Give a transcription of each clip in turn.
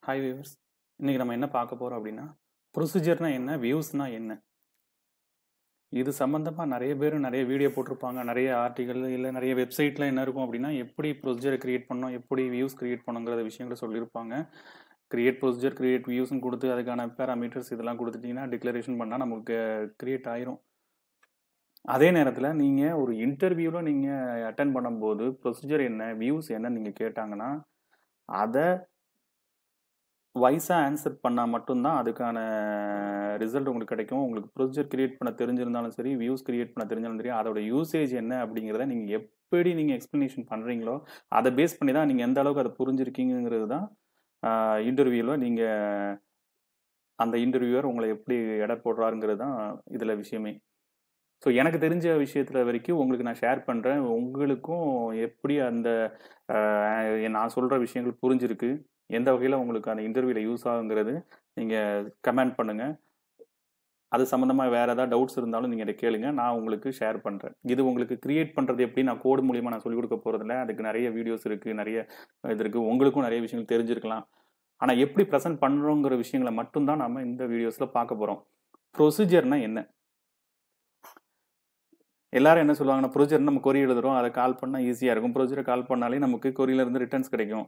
hi viewers இன்னைக்கு நம்ம என்ன பார்க்க போறோம் அப்படின்னா ப்ரொசீஜர்னா என்ன வியூஸ்னா என்ன இது சம்மந்தமாக நிறைய பேர் நிறைய வீடியோ போட்டிருப்பாங்க நிறைய ஆர்டிகல் இல்லை நிறைய வெப்சைட்டில் என்ன இருக்கும் அப்படின்னா எப்படி ப்ரொசீஜரை கிரியேட் பண்ணோம் எப்படி வியூஸ் கிரியேட் பண்ணுங்கிற விஷயங்களை சொல்லியிருப்பாங்க கிரியேட் ப்ரொசீஜர் கிரியேட் வியூஸ்னு கொடுத்து அதுக்கான பேராமீட்டர்ஸ் இதெல்லாம் கொடுத்துட்டிங்கன்னா டிக்ளரேஷன் பண்ணால் நமக்கு கிரியேட் ஆயிரும் அதே நேரத்தில் நீங்கள் ஒரு இன்டர்வியூவில் நீங்கள் அட்டன் பண்ணும்போது ப்ரொசீஜர் என்ன வியூஸ் என்ன நீங்கள் கேட்டாங்கன்னா அதை வைஸாக ஆன்சர் பண்ணால் மட்டும்தான் அதுக்கான ரிசல்ட் உங்களுக்கு கிடைக்கும் உங்களுக்கு ப்ரொசீஜர் கிரியேட் பண்ண தெரிஞ்சிருந்தாலும் சரி வியூஸ் கிரியேட் பண்ண தெரிஞ்சாலும் சரி அதோட யூசேஜ் என்ன அப்படிங்கிறத நீங்கள் எப்படி நீங்கள் எக்ஸ்ப்ளனேஷன் பண்ணுறீங்களோ அதை பேஸ் பண்ணி தான் நீங்கள் எந்த அளவுக்கு அதை புரிஞ்சிருக்கீங்கிறது தான் இன்டர்வியூவில் நீங்கள் அந்த இன்டர்வியூவர் உங்களை எப்படி எடை போடுறாருங்கிறது தான் இதில் விஷயமே ஸோ எனக்கு தெரிஞ்ச விஷயத்தில் வரைக்கும் உங்களுக்கு நான் ஷேர் பண்ணுறேன் உங்களுக்கும் எப்படி அந்த நான் சொல்கிற விஷயங்கள் புரிஞ்சிருக்கு எந்த வகையில் உங்களுக்கு அந்த இன்டர்வியூவில் யூஸ் ஆகுங்கிறது நீங்கள் கமெண்ட் பண்ணுங்கள் அது சம்மந்தமாக வேறு ஏதாவது டவுட்ஸ் இருந்தாலும் நீங்கள் இதை கேளுங்க நான் உங்களுக்கு ஷேர் பண்ணுறேன் இது உங்களுக்கு கிரியேட் பண்ணுறது எப்படி நான் கோடு மூலியமாக நான் சொல்லிக் கொடுக்க போகிறதில்ல அதுக்கு நிறைய வீடியோஸ் இருக்குது நிறைய இது இருக்குது உங்களுக்கும் நிறைய விஷயங்கள் தெரிஞ்சிருக்கலாம் ஆனால் எப்படி ப்ரெசென்ட் பண்ணுறோங்கிற விஷயங்களை மட்டும்தான் நம்ம இந்த வீடியோஸில் பார்க்க போகிறோம் ப்ரொசீஜர்னா என்ன எல்லாரும் என்ன சொல்லுவாங்கன்னா ப்ரொசீஜர் நம்ம கொரி எழுதுறோம் அதை கால் பண்ணால் ஈஸியாக இருக்கும் ப்ரொசீஜரை கால் பண்ணாலே நமக்கு கொரியிலேருந்து ரிட்டர்ன்ஸ் கிடைக்கும்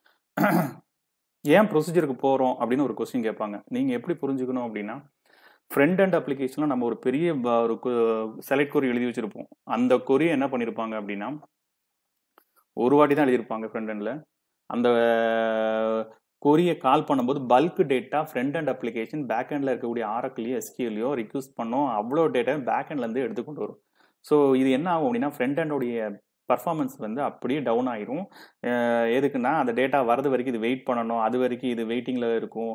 ஏன் ப்ரொசீஜருக்கு போகிறோம் அப்படின்னு ஒரு கொஸ்டின் கேட்பாங்க நீங்கள் எப்படி புரிஞ்சுக்கணும் அப்படின்னா ஃப்ரண்ட் அண்ட் அப்ளிகேஷனில் நம்ம ஒரு பெரிய ஒரு செலக்ட் கொரி எழுதி வச்சுருப்போம் அந்த கொரியை என்ன பண்ணியிருப்பாங்க அப்படின்னா ஒரு வாட்டி தான் எழுதியிருப்பாங்க ஃப்ரண்ட் எண்டில் அந்த கொரியை கால் பண்ணும்போது bulk data front and application back handle இருக்கக்கூடிய ஆரக்கிலையோ எஸ்கியூலையோ ரிக்யூஸ் பண்ணோம் அவ்வளோ டேட்டா பேக் ஹேண்ட்லேருந்து எடுத்துக்கொண்டு வரும் ஸோ இது என்ன ஆகும் அப்படின்னா ஃப்ரண்ட் ஹேண்டோடைய பர்ஃபார்மன்ஸ் வந்து அப்படியே டவுன் ஆயிரும் எதுக்குன்னா அந்த டேட்டா வரது வரைக்கும் இது வெயிட் பண்ணணும் அது வரைக்கும் இது வெயிட்டிங்கில் இருக்கும்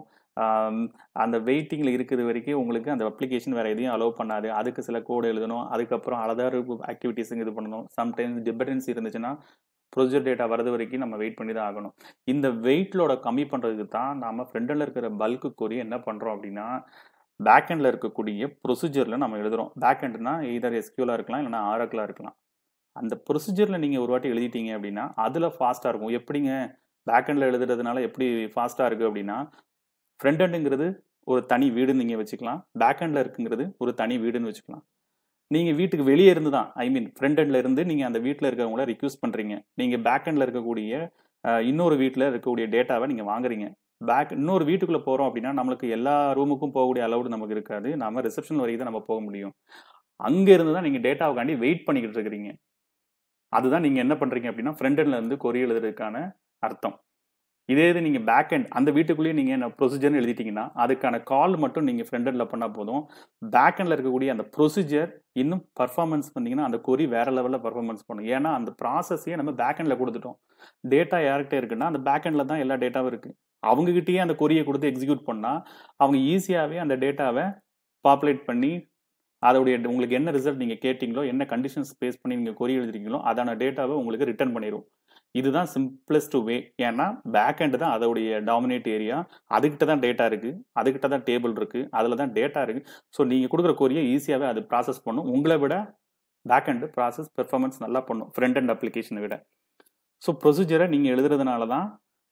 அந்த வெயிட்டிங்கில் இருக்கிறது வரைக்கும் உங்களுக்கு அந்த அப்ளிகேஷன் வேறு எதையும் அலோவ் பண்ணாது அதுக்கு சில கோடு எழுதணும் அதுக்கப்புறம் அதர் ஆக்டிவிட்டீஸுங்க இது பண்ணணும் சம்டைம்ஸ் டிபெண்டன்சி இருந்துச்சுன்னா ப்ரொசீஜர் டேட்டா வரது வரைக்கும் நம்ம வெயிட் பண்ணி தான் ஆகணும் இந்த வெயிட்லோட கம்மி பண்ணுறதுக்கு தான் நம்ம ஃப்ரண்டில் இருக்கிற பல்க்கு கொரி என்ன பண்ணுறோம் அப்படின்னா பேக் ஹேண்டில் இருக்கக்கூடிய ப்ரொசீஜரில் நம்ம எழுதுகிறோம் பேக் ஹேண்ட்னா இதர் எஸ்கியூலாக இருக்கலாம் இல்லைனா ஆரக்கிளாக இருக்கலாம் அந்த ப்ரொசீஜரில் நீங்கள் ஒரு வாட்டி எழுதிட்டீங்க அப்படின்னா அதில் ஃபாஸ்ட்டாக இருக்கும் எப்படிங்க பேக் ஹேண்டில் எழுதுறதுனால எப்படி ஃபாஸ்ட்டாக இருக்குது அப்படின்னா ஃப்ரண்ட் ஹேண்டுங்கிறது ஒரு தனி வீடுன்னு நீங்கள் வச்சுக்கலாம் பேக் ஹேண்டில் இருக்குங்கிறது ஒரு தனி வீடுன்னு வச்சுக்கலாம் நீங்கள் வீட்டுக்கு வெளியே இருந்து தான் ஐ மீன் ஃப்ரண்ட் ஹேண்டில் இருந்து நீங்கள் அந்த வீட்டில் இருக்கிறவங்கள ரிக்யூஸ் பண்ணுறீங்க நீங்கள் பேக் ஹேண்டில் இருக்கக்கூடிய இன்னொரு வீட்டில் இருக்கக்கூடிய டேட்டாவை நீங்கள் வாங்குறீங்க பேக் இன்னொரு வீட்டுக்குள்ளே போகிறோம் அப்படின்னா நம்மளுக்கு எல்லா ரூமுக்கும் போகக்கூடிய அளவுடு நமக்கு இருக்காது நம்ம ரிசப்ஷன் வரைக்கும் தான் நம்ம போக முடியும் அங்கே இருந்து தான் நீங்கள் டேட்டாவுக்காண்டி வெயிட் பண்ணிக்கிட்டு இருக்கிறீங்க அதுதான் நீங்கள் என்ன பண்ணுறீங்க அப்படின்னா ஃப்ரண்ட் ஹேண்டில் இருந்து கொரி எழுதுறதுக்கான அர்த்தம் இதே இது நீங்கள் பேக் ஹேண்ட் அந்த வீட்டுக்குள்ளேயே நீங்கள் என்ன ப்ரொசீஜர்னு எழுதிட்டீங்கன்னா அதுக்கான கால் மட்டும் நீங்கள் ஃப்ரண்ட் ஹேண்டில் பண்ணால் போதும் பேக் ஹேண்டில் இருக்கக்கூடிய அந்த ப்ரொசீஜர் இன்னும் பர்ஃபார்மன்ஸ் பண்ணிங்கன்னா அந்த கொரி வேற லெவலில் பர்ஃபார்மன்ஸ் பண்ணும் ஏன்னா அந்த ப்ராசஸையே நம்ம பேக் ஹேண்டில் கொடுத்துட்டோம் டேட்டா யார்கிட்ட இருக்குன்னா அந்த பேக் ஹேண்டில் தான் எல்லா டேட்டாவும் இருக்குது அவங்ககிட்டயே அந்த கொரியை கொடுத்து எக்ஸிக்யூட் பண்ணால் அவங்க ஈஸியாகவே அந்த டேட்டாவை பாப்புலேட் பண்ணி அதோடைய உங்களுக்கு என்ன ரிசல்ட் நீங்கள் கேட்டிங்களோ என்ன கண்டிஷன்ஸ் பேஸ் பண்ணி நீங்கள் கொரி எழுதுறீங்களோ அதான டேட்டாவை உங்களுக்கு ரிட்டர்ன் பண்ணிடும் இதுதான் சிம்பிளஸ்ட் வே ஏன்னா பேக் ஹேண்டு தான் அதோடைய டாமினேட் ஏரியா அதுக்கிட்ட தான் டேட்டா இருக்குது அதுக்கிட்ட தான் டேபிள் இருக்குது அதில் தான் டேட்டா இருக்குது ஸோ நீங்கள் கொடுக்குற கொரியை ஈஸியாகவே அது ப்ராசஸ் பண்ணும் உங்களை விட பேக் ஹேண்டு ப்ராசஸ் பெர்ஃபார்மன்ஸ் நல்லா பண்ணும் ஃப்ரண்ட் அண்ட் அப்ளிகேஷனை விட ஸோ ப்ரொசீஜரை நீங்கள் எழுதுறதுனால தான்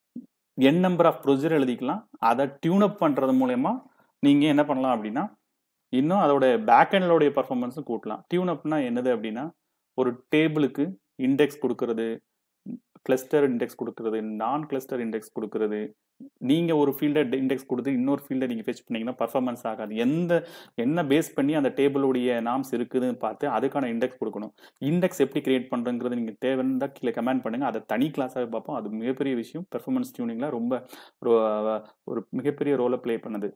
என் நம்பர் ஆஃப் ப்ரொசீஜர் எழுதிக்கலாம் அதை டியூன் அப் பண்ணுறது மூலயமா நீங்கள் என்ன பண்ணலாம் அப்படின்னா இன்னும் அதோட பேக் ஹேண்டோடைய பர்ஃபார்மன்ஸும் கூட்டலாம் டியூன் அப்னா என்னது அப்படின்னா ஒரு டேபிளுக்கு இண்டெக்ஸ் கொடுக்கறது கிளஸ்டர் இண்டெக்ஸ் கொடுக்கறது நான் கிளஸ்டர் இண்டெக்ஸ் கொடுக்கறது நீங்கள் ஒரு ஃபீல்டை இண்டெக்ஸ் கொடுத்து இன்னொரு ஃபீல்டை நீங்கள் ஃபெச் பண்ணீங்கன்னா பர்ஃபார்மன்ஸ் ஆகாது எந்த என்ன பேஸ் பண்ணி அந்த டேபிளுடைய நாம்ஸ் இருக்குதுன்னு பார்த்து அதுக்கான இண்டெக்ஸ் கொடுக்கணும் இண்டெக்ஸ் எப்படி கிரியேட் பண்ணுறங்கிறது நீங்கள் தேவைன்னு தான் கீழே கமெண்ட் பண்ணுங்கள் அதை தனி கிளாஸாகவே பார்ப்போம் அது மிகப்பெரிய விஷயம் பெர்ஃபார்மன்ஸ் டியூனிங்கில் ரொம்ப ஒரு மிகப்பெரிய ரோலை ப்ளே பண்ணுது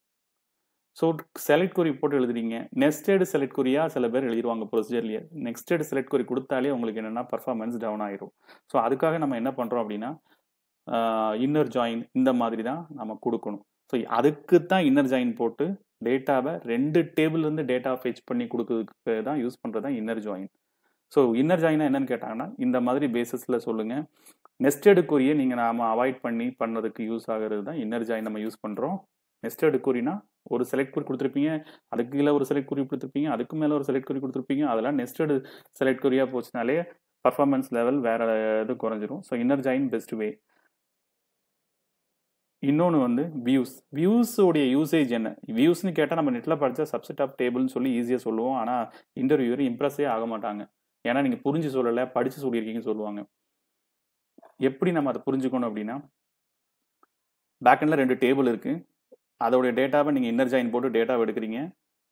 ஸோ செலக்ட் கொரி போட்டு எழுதுறீங்க நெக்ஸ்டட் செலக்ட் கொரியா சில பேர் எழுதிடுவாங்க ப்ரொசீஜர்லேயே நெக்ஸ்டட் செலக்ட் கொரி கொடுத்தாலே உங்களுக்கு என்னென்னா பர்ஃபார்மன்ஸ் டவுன் ஆயிரும் ஸோ அதுக்காக நம்ம என்ன பண்ணுறோம் அப்படின்னா இன்னர் ஜாயின் இந்த மாதிரி தான் நம்ம கொடுக்கணும் ஸோ அதுக்கு தான் இன்னர் ஜாயின் போட்டு டேட்டாவை ரெண்டு டேபிள்லேருந்து டேட்டா ஃபெச் பண்ணி கொடுக்கறதுக்கு தான் யூஸ் பண்ணுறது தான் இன்னர் ஜாயின் ஸோ இன்னர் ஜாயினா என்னன்னு கேட்டாங்கன்னா இந்த மாதிரி பேசிஸில் சொல்லுங்கள் நெஸ்டட் கொரியை நீங்கள் நாம அவாய்ட் பண்ணி பண்ணதுக்கு யூஸ் ஆகிறது தான் இன்னர் ஜாயின் நம்ம யூஸ் பண்ணுறோம் நெஸ்டட் கொரினா ஒரு செலக்ட் குறி கொடுத்துருப்பீங்க அதுக்கு கீழே ஒரு செலக்ட் குறி கொடுத்துருப்பீங்க அதுக்கு மேலே ஒரு செலக்ட் குறி கொடுத்துருப்பீங்க அதெல்லாம் நெஸ்டட் செலக்ட் குறியாக போச்சுனாலே பர்ஃபார்மன்ஸ் லெவல் வேற இது குறைஞ்சிரும் so inner join best way இன்னொன்று வந்து வியூஸ் வியூஸோடைய யூசேஜ் என்ன வியூஸ்னு கேட்டால் நம்ம நெட்டில் படித்தா சப்செட் ஆஃப் டேபிள்னு சொல்லி ஈஸியாக சொல்லுவோம் ஆனால் இன்டர்வியூவர் இம்ப்ரெஸ்ஸே ஆக மாட்டாங்க ஏன்னா நீங்கள் புரிஞ்சு சொல்லலை படித்து சொல்லியிருக்கீங்கன்னு சொல்லுவாங்க எப்படி நம்ம அதை புரிஞ்சுக்கணும் அப்படின்னா பேக்கெண்டில் ரெண்டு டேபிள் இருக்குது அதோடைய டேட்டாவை நீங்கள் இன்னர் ஜாயின் போட்டு டேட்டாவை எடுக்கிறீங்க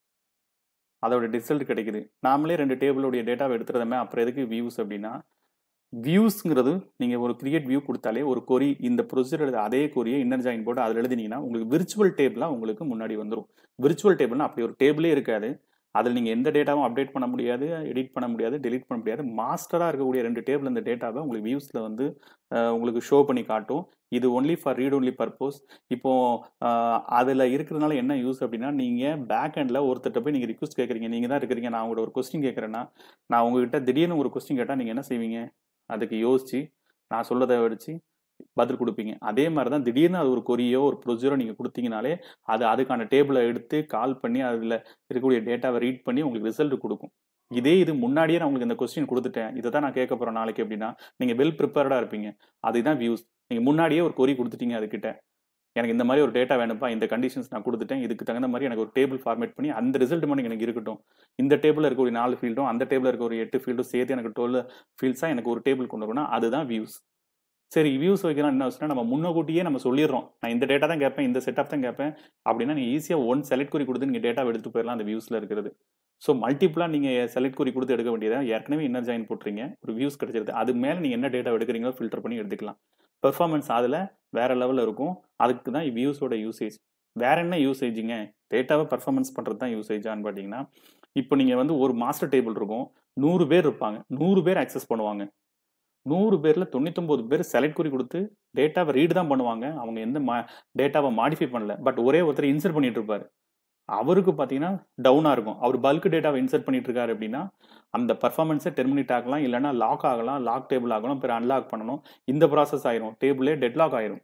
அதோட ரிசல்ட் கிடைக்குது நாமளே ரெண்டு டேபிளுடைய டேட்டாவை எடுத்துறதுமே அப்புறம் எதுக்கு வியூஸ் அப்படின்னா வியூஸ்ங்கிறது நீங்கள் ஒரு கிரியேட் வியூ கொடுத்தாலே ஒரு கொரி இந்த ப்ரொசீஜர் எழுத அதே கொரியை இன்னர் ஜாயின் போட்டு அதில் எழுதினீங்கன்னா உங்களுக்கு விர்ச்சுவல் டேபிளாக உங்களுக்கு முன்னாடி வந்துடும் விர்ச்சுவல் டேபிள்னா அப்படி ஒரு டேபிளே இருக்காது அதில் நீங்கள் எந்த டேட்டாவும் அப்டேட் பண்ண முடியாது எடிட் பண்ண முடியாது டெலிட் பண்ண முடியாது மாஸ்டராக இருக்கக்கூடிய ரெண்டு டேபிள் இந்த டேட்டாவை உங்களுக்கு வியூஸில் வந்து உங்களுக்கு ஷோ பண்ணி காட்டும் இது only for read only purpose இப்போ அதில் இருக்கிறதுனால என்ன யூஸ் அப்படின்னா நீங்கள் பேக் எண்டில் ஒருத்தட்ட போய் நீங்கள் ரிக்வஸ்ட் கேட்குறீங்க நீங்கள் தான் இருக்கிறீங்க நான் உங்களோட ஒரு கொஸ்டின் கேட்குறேன்னா நான் உங்ககிட்ட திடீர்னு ஒரு கொஸ்டின் கேட்டால் நீங்கள் என்ன செய்வீங்க அதுக்கு யோசிச்சு நான் சொல்லதை வச்சு பதில் கொடுப்பீங்க அதே மாதிரி தான் திடீர்னு அது ஒரு கொரியோ ஒரு ப்ரொசீஜரோ நீங்கள் கொடுத்தீங்கனாலே அது அதுக்கான டேபிளை எடுத்து கால் பண்ணி அதில் இருக்கக்கூடிய டேட்டாவை ரீட் பண்ணி உங்களுக்கு ரிசல்ட் கொடுக்கும் இதே இது முன்னாடியே நான் உங்களுக்கு இந்த கொஸ்டின் கொடுத்துட்டேன் இதை தான் நான் கேட்க போகிறேன் நாளைக்கு அப்படின்னா நீங்கள் வெல் ப்ரிப்பேர்டாக இருப்பீங்க அதுதான் வியூஸ் நீங்கள் முன்னாடியே ஒரு கொரி கொடுத்துட்டீங்க அதுக்கிட்ட எனக்கு இந்த மாதிரி ஒரு டேட்டா வேணும்ப்பா இந்த கண்டிஷன்ஸ் நான் கொடுத்துட்டேன் இதுக்கு தகுந்த மாதிரி எனக்கு ஒரு டேபிள் ஃபார்மேட் பண்ணி அந்த ரிசல்ட் மட்டும் எனக்கு இருக்கட்டும் இந்த டேபிளில் இருக்க ஒரு நாலு ஃபீல்டும் அந்த டேபிளில் இருக்க ஒரு எட்டு ஃபீல்டும் சேர்த்து எனக்கு டுவெல் ஃபீல்ட்ஸாக எனக்கு ஒரு டேபிள் கொண்டு வரணும் அதுதான் வியூஸ் சரி வியூஸ் வைக்கலாம் என்ன வச்சுன்னா நம்ம முன்னக்கூட்டியே நம்ம சொல்லிடுறோம் நான் இந்த டேட்டா தான் கேட்பேன் இந்த செட்டப் தான் கேட்பேன் அப்படின்னா நீங்கள் ஈஸியாக ஒன் செலக்ட் குறி கொடுத்து நீங்கள் டேட்டா எடுத்துட்டு போயிடலாம் அந்த வியூஸில் இருக்கிறது ஸோ மல்டிப்ளாக நீங்கள் செலக்ட் குறி கொடுத்து எடுக்க வேண்டியதை ஏற்கனவே இன்னர் ஜாயின் போட்டுறீங்க ஒரு வியூஸ் கிடைச்சிருது அது மேலே நீங்கள் என்ன டேட்டா எடுக்கிறீங்களோ ஃபில்டர் பண்ணி எடுத்துக்கலாம் பெர்ஃபார்மன்ஸ் அதில் வேற லெவலில் இருக்கும் அதுக்கு தான் வியூஸோட யூசேஜ் வேற என்ன யூசேஜுங்க டேட்டாவை பர்ஃபார்மன்ஸ் பண்ணுறது தான் யூசேஜான்னு பார்த்தீங்கன்னா இப்போ நீங்கள் வந்து ஒரு மாஸ்டர் டேபிள் இருக்கும் நூறு பேர் இருப்பாங்க நூறு பேர் அக்சஸ் பண்ணுவாங்க நூறு பேரில் தொண்ணூத்தொம்பது பேர் செலக்ட் குறி கொடுத்து டேட்டாவை ரீடு தான் பண்ணுவாங்க அவங்க எந்த மா டேட்டாவை மாடிஃபை பண்ணல பட் ஒரே ஒருத்தர் இன்சர்ட் பண்ணிட்டு இருப்பாரு அவருக்கு பார்த்தீங்கன்னா டவுனாக இருக்கும் அவர் பல்க் டேட்டாவை இன்சர்ட் பண்ணிட்டு இருக்காரு அப்படின்னா அந்த பர்ஃபார்மன்ஸை டெர்மினேட் ஆகலாம் இல்லைனா லாக் ஆகலாம் லாக் டேபிள் ஆகலாம் பிறகு அன்லாக் பண்ணணும் இந்த ப்ராசஸ் ஆயிரும் டேபிளே டெட்லாக் ஆயிரும்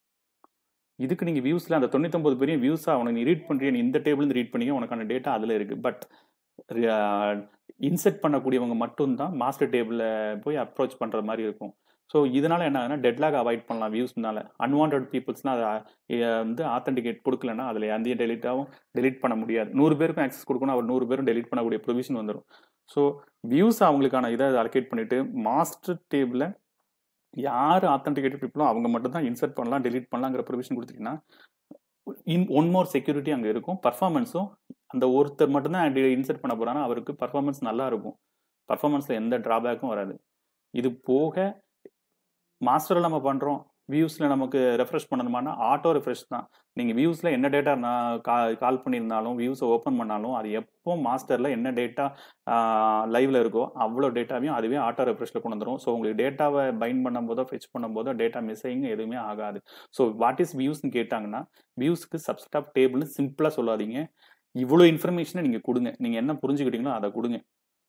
இதுக்கு நீங்கள் வியூஸில் அந்த தொண்ணூத்தொம்பது பேரையும் வியூஸாக உனக்கு நீ ரீட் பண்ணுறிய நீ இந்த டேபிள் ரீட் பண்ணிக்க உனக்கான டேட்டா அதில் இருக்குது பட் இன்செர்ட் பண்ணக்கூடியவங்க மட்டும்தான் மாஸ்டர் டேபிளில் போய் அப்ரோச் பண்ணுற மாதிரி இருக்கும் ஸோ இதனால என்ன ஆகுதுன்னா டெட்லாக் அவாய்ட் பண்ணலாம் வியூஸ்னால அன்வான்ட் பீப்புள்ஸ்னால் அதை வந்து ஆத்தென்டிகேட் கொடுக்கலன்னா அதில் எந்த டெலிட்டாகவும் டெலிட் பண்ண முடியாது நூறு பேருக்கும் ஆக்சஸ் கொடுக்கணும் அவர் நூறு பேரும் டெலிட் பண்ணக்கூடிய ப்ரொவிஷன் வந்துடும் ஸோ வியூஸ் அவங்களுக்கான இதை அலோகேட் பண்ணிட்டு மாஸ்டர் டேபிளில் யார் ஆத்தென்டிகேட்டட் பீப்புளோ அவங்க மட்டும் தான் இன்சர்ட் பண்ணலாம் டெலிட் பண்ணலாங்கிற ப்ரொவிஷன் கொடுத்தீங்கன்னா இன் ஒன் மோர் செக்யூரிட்டி அங்கே இருக்கும் பர்ஃபார்மன்ஸும் அந்த ஒருத்தர் மட்டும்தான் இன்சர்ட் பண்ண போகிறாங்கன்னா அவருக்கு பர்ஃபார்மன்ஸ் நல்லா இருக்கும் பர்ஃபார்மன்ஸில் எந்த ட்ராபேக்கும் வராது இது போக மாஸ்டரில் நம்ம பண்ணுறோம் வியூஸில் நமக்கு ரெஃப்ரெஷ் பண்ணணுமானா ஆட்டோ ரெஃப்ரெஷ் தான் நீங்கள் வியூஸில் என்ன டேட்டா நான் கா கால் பண்ணியிருந்தாலும் வியூஸை ஓப்பன் பண்ணாலும் அது எப்போ மாஸ்டரில் என்ன டேட்டா லைவில் இருக்கோ அவ்வளோ டேட்டாவையும் அதுவே ஆட்டோ ரெஃப்ரெஷில் கொண்டு வந்துடும் ஸோ உங்களுக்கு டேட்டாவை பைண்ட் பண்ணும்போதோ ஃபெச் பண்ணும்போதோ டேட்டா மிஸ்ஸிங் எதுவுமே ஆகாது ஸோ வாட் இஸ் வியூஸ்னு கேட்டாங்கன்னா வியூஸ்க்கு சப்செட் ஆஃப் டேபிள்னு சிம்பிளாக சொல்லாதீங்க இவ்வளோ இன்ஃபர்மேஷனை நீங்கள் கொடுங்க நீங்கள் என்ன புரிஞ்சுக்கிட்டீங்களோ அதை கொடுங்க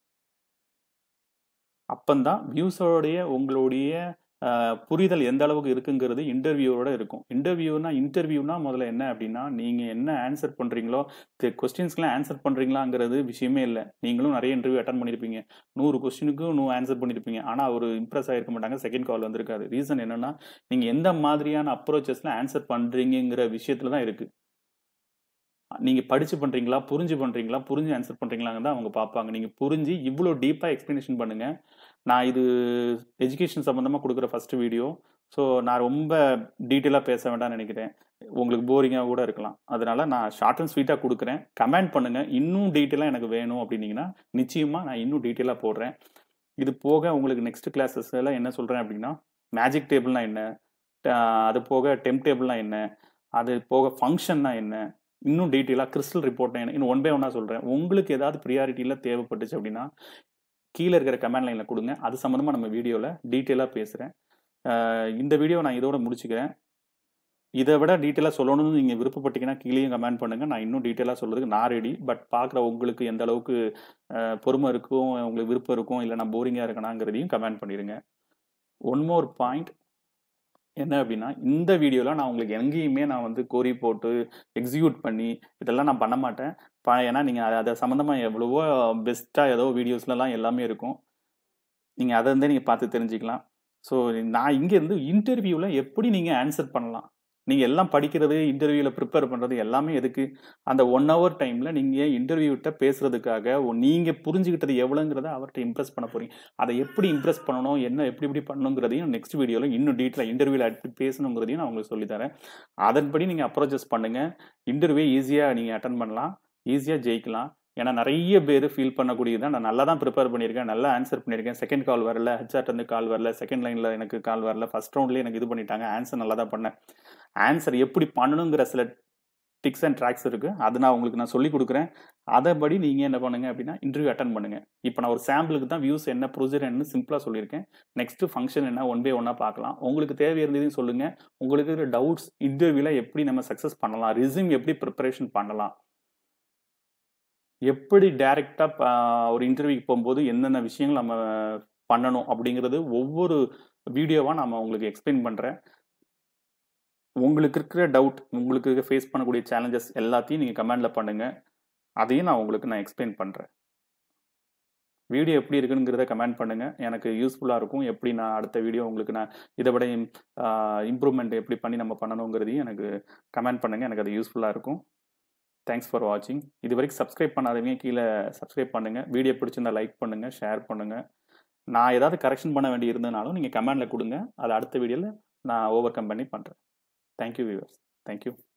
அப்பந்தான் வியூஸோடைய உங்களுடைய புரிதல் எந்த அளவுக்கு இருக்குங்கிறது இன்டர்வியூவோட இருக்கும் இன்டர்வியூனா இன்டர்வியூனா முதல்ல என்ன அப்படின்னா நீங்கள் என்ன ஆன்சர் பண்ணுறீங்களோ கொஸ்டின்ஸ்க்குலாம் ஆன்சர் பண்ணுறீங்களாங்கிறது விஷயமே இல்லை நீங்களும் நிறைய இன்டர்வியூ அட்டன் பண்ணியிருப்பீங்க நூறு கொஸ்டினுக்கும் நூறு ஆன்சர் பண்ணியிருப்பீங்க ஆனால் அவர் இம்ப்ரெஸ் ஆகிருக்க மாட்டாங்க செகண்ட் கால் வந்திருக்காது ரீசன் என்னன்னா நீங்கள் எந்த மாதிரியான அப்ரோச்சஸில் ஆன்சர் பண்ணுறீங்கிற விஷயத்துல தான் இருக்குது நீங்கள் படித்து பண்ணுறீங்களா புரிஞ்சு பண்ணுறீங்களா புரிஞ்சு ஆன்சர் பண்ணுறீங்களாங்க தான் அவங்க பார்ப்பாங்க நீங்கள் புரிஞ்சு இவ்வளோ டீப்பாக எக்ஸ்ப்ளனேஷன் பண்ணுங்கள் நான் இது எஜுகேஷன் சம்மந்தமாக கொடுக்குற ஃபஸ்ட்டு வீடியோ ஸோ நான் ரொம்ப டீட்டெயிலாக பேச வேண்டாம்னு நினைக்கிறேன் உங்களுக்கு போரிங்காக கூட இருக்கலாம் அதனால் நான் ஷார்ட் அண்ட் ஸ்வீட்டாக கொடுக்குறேன் கமெண்ட் பண்ணுங்கள் இன்னும் டீட்டெயிலாக எனக்கு வேணும் அப்படின்னீங்கன்னா நிச்சயமாக நான் இன்னும் டீட்டெயிலாக போடுறேன் இது போக உங்களுக்கு நெக்ஸ்ட் கிளாஸஸ் எல்லாம் என்ன சொல்கிறேன் அப்படின்னா மேஜிக் டேபிள்னா என்ன அது போக டெம்ப் டேபிள்னா என்ன அது போக ஃபங்க்ஷன்னா என்ன இன்னும் டீட்டெயிலாக கிறிஸ்டல் ரிப்போர்ட் என்ன இன்னும் ஒன் பை ஒன்னாக சொல்கிறேன் உங்களுக்கு ஏதாவது ப்ரியாரிட்டியில் தேவைப்பட்டுச்சு அப்படின்னா கீழே இருக்கிற கமெண்ட் லைனில் கொடுங்க அது சம்மந்தமாக நம்ம வீடியோவில் டீட்டெயிலாக பேசுகிறேன் இந்த வீடியோ நான் இதோட முடிச்சுக்கிறேன் இதை விட டீட்டெயிலாக சொல்லணும்னு நீங்கள் விருப்பப்பட்டீங்கன்னா கீழேயும் கமெண்ட் பண்ணுங்கள் நான் இன்னும் டீட்டெயிலாக சொல்கிறதுக்கு நான் ரெடி பட் பார்க்குற உங்களுக்கு எந்த அளவுக்கு பொறுமை இருக்கும் உங்களுக்கு விருப்பம் இருக்கும் இல்லை நான் போரிங்காக இருக்கணாங்கிறதையும் கமெண்ட் பண்ணிடுங்க ஒன் மோர் பாயிண்ட் என்ன அப்படின்னா இந்த வீடியோவில் நான் உங்களுக்கு எங்கேயுமே நான் வந்து கோரி போட்டு எக்ஸிக்யூட் பண்ணி இதெல்லாம் நான் பண்ண மாட்டேன் ஏன்னா நீங்கள் அதை சம்மந்தமாக எவ்வளவோ பெஸ்ட்டாக ஏதோ வீடியோஸ்லலாம் எல்லாமே இருக்கும் நீங்கள் அதை இருந்தே நீங்கள் பார்த்து தெரிஞ்சுக்கலாம் ஸோ நான் இங்கேருந்து இன்டர்வியூவில் எப்படி நீங்கள் ஆன்சர் பண்ணலாம் நீங்கள் எல்லாம் படிக்கிறது இன்டர்வியூவில் ப்ரிப்பேர் பண்ணுறது எல்லாமே எதுக்கு அந்த ஒன் ஹவர் டைமில் நீங்கள் இன்டர்வியூட்ட பேசுறதுக்காக நீங்கள் புரிஞ்சுக்கிட்டது எவ்வளோங்கிறத அவர்கிட்ட இம்ப்ரெஸ் பண்ண போறீங்க அதை எப்படி இம்ப்ரெஸ் பண்ணணும் என்ன எப்படி எப்படி பண்ணணுங்கிறதையும் நெக்ஸ்ட் வீடியோவில் இன்னும் டீட்டெயிலாக இன்டர்வியூவில் எப்படி பேசணுங்கிறதையும் நான் உங்களுக்கு சொல்லித்தரேன் அதன்படி நீங்கள் அப்ரோச்சஸ் பண்ணுங்கள் இன்டர்வியூ ஈஸியாக நீங்கள் அட்டன் பண்ணலாம் ஈஸியாக ஜெயிக்கலாம் ஏன்னா நிறைய பேர் ஃபீல் பண்ணக்கூடியது நான் நல்லா தான் ப்ரிப்பேர் பண்ணியிருக்கேன் நல்லா ஆன்சர் பண்ணியிருக்கேன் செகண்ட் கால் வரல ஹெச்ஆர்ட் வந்து கால் வரல செகண்ட் லைனில் எனக்கு கால் வரல ஃபர்ஸ்ட் ரவுண்ட்லேயே எனக்கு இது பண்ணிட்டாங்க ஆன்சர் நல்லா தான் பண்ணேன் ஆன்சர் எப்படி பண்ணணுங்கிற சில டிக்ஸ் அண்ட் ட்ராக்ஸ் இருக்குது அது நான் உங்களுக்கு நான் சொல்லி கொடுக்குறேன் அதைப்படி நீங்கள் என்ன பண்ணுங்க அப்படின்னா இன்டர்வியூ அட்டன் பண்ணுங்க இப்போ நான் ஒரு சாம்பிளுக்கு தான் வியூஸ் என்ன ப்ரொசீஜர் என்ன சிம்பிளாக சொல்லியிருக்கேன் நெக்ஸ்ட் ஃபங்க்ஷன் என்ன ஒன் பை ஒன்னாக பார்க்கலாம் உங்களுக்கு தேவை இருந்ததையும் சொல்லுங்க உங்களுக்கு இருக்கிற டவுட்ஸ் இன்டர்வியூவில் எப்படி நம்ம சக்ஸஸ் பண்ணலாம் ரிசியூம் எப்படி ப்ரிப்பரேஷன் பண்ணலாம் எப்படி டைரெக்டாக ஒரு இன்டர்வியூக்கு போகும்போது என்னென்ன விஷயங்கள் நம்ம பண்ணணும் அப்படிங்கிறது ஒவ்வொரு வீடியோவாக நம்ம உங்களுக்கு எக்ஸ்பிளைன் பண்ணுறேன் உங்களுக்கு இருக்கிற டவுட் உங்களுக்கு ஃபேஸ் பண்ணக்கூடிய சேலஞ்சஸ் எல்லாத்தையும் நீங்கள் கமெண்டில் பண்ணுங்கள் அதையும் நான் உங்களுக்கு நான் எக்ஸ்பிளைன் பண்ணுறேன் வீடியோ எப்படி இருக்குங்கிறத கமெண்ட் பண்ணுங்கள் எனக்கு யூஸ்ஃபுல்லாக இருக்கும் எப்படி நான் அடுத்த வீடியோ உங்களுக்கு நான் இதை விட இம்ப்ரூவ்மெண்ட் எப்படி பண்ணி நம்ம பண்ணணுங்கிறதையும் எனக்கு கமெண்ட் பண்ணுங்கள் எனக்கு அது யூஸ்ஃபுல்லாக இருக்கும் தேங்க்ஸ் ஃபார் வாட்சிங் இது வரைக்கும் சப்ஸ்கிரைப் பண்ணாதவங்க கீழே சப்ஸ்கிரைப் பண்ணுங்கள் வீடியோ பிடிச்சிருந்தா லைக் பண்ணுங்கள் ஷேர் பண்ணுங்கள் நான் ஏதாவது கரெக்ஷன் பண்ண வேண்டி இருந்ததுனாலும் நீங்கள் கமெண்டில் கொடுங்க அதை அடுத்த வீடியோவில் நான் ஓவர் கம் பண்ணி பண்ணுறேன் தேங்க்யூ வியூவர்ஸ் தேங்க்யூ